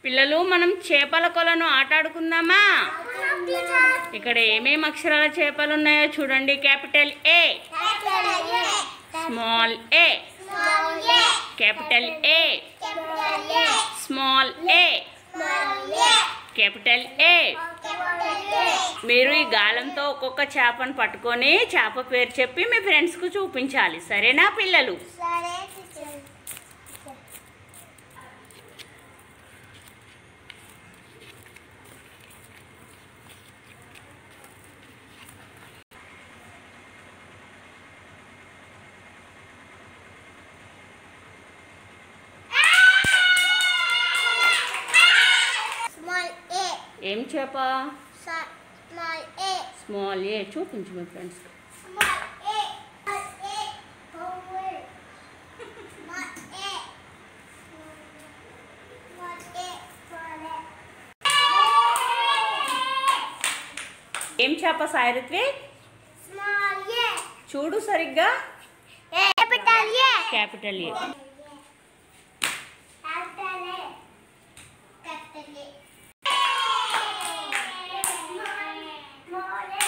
పిల్లలు మనం చేపల కొలను ఆటాడుకుందామా ఇక్కడ ఏమేమి అక్షరాల చేపలు ఉన్నాయో చూడండి capital A small A capital A small A capital A మీరు ఈ గాలంతో ఒక్కొక్క చేపను పట్టుకొని చేప పేరు చెప్పి మీ ఫ్రెండ్స్కు చూపించాలి సరేనా పిల్లలు సరే టీచర్ స్మాల్ ఏ ఏం చేప స్మాల్ ఏ స్మాల్ ఏ చూపించు మీ friends small A small A homework small A small A small ఏం చేప సాయిరత్వి స్మాల్ ఏ చూడు సరిగ్గా capital A capital A capital A capital A small A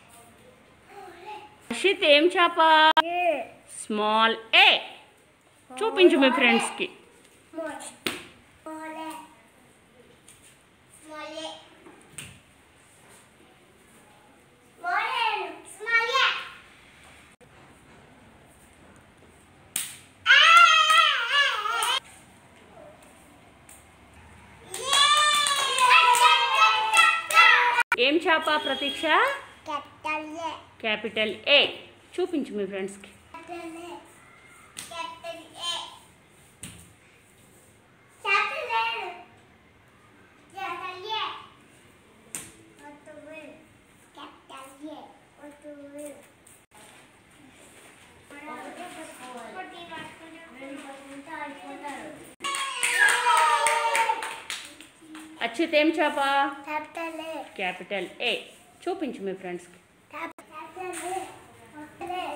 Harshit ఏం చేప స్మాల్ ఏ చూపించు మీ ఫ్రెండ్స్కి small small A small A small A small A ఏం చేప ప్రతీక్ష క్యాపిటల్ ఏ క్యాపిటల్ ఏ చూపించు మీ ఫ్రెండ్స్కి capital A capital A capital A capital A ఒట్టువి క్యాపిటల్ ఏ ఒట్టువి కొట్టి పట్టుకుంటే అయిపోతారు అచ్యుత్ ఏం చేప క్యాపిటల్ ఏ క్యాపిటల్ ఏ చూపించు మీ ఫ్రెండ్స్కి క్యాపిటల్ ఏ క్యాపిటల్ ఏ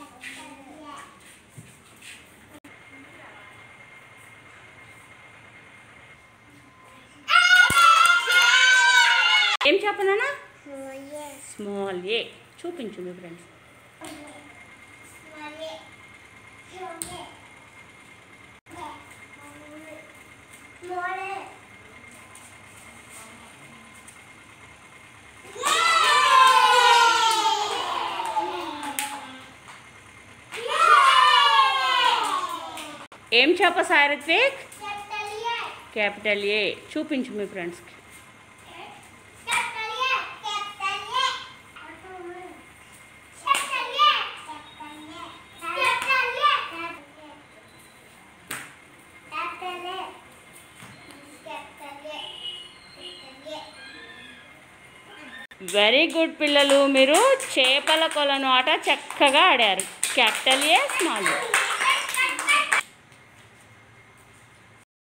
ఏం చేప నాన్న స్మాల్ ఏ స్మాల్ ఏ చూపించు మీ friends small A small A small A ఏం చేప సాయిరత్విక్ క్యాపిటల్ ఏ క్యాపిటల్ ఏ చూపించు మీ ఫ్రెండ్స్కి capital A capital A capital A capital A capital A capital A capital A very good పిల్లలు మీరు చేపల కొలను ఆట చక్కగా ఆడారు క్యాపిటల్ ఏ స్మాల్ ఏ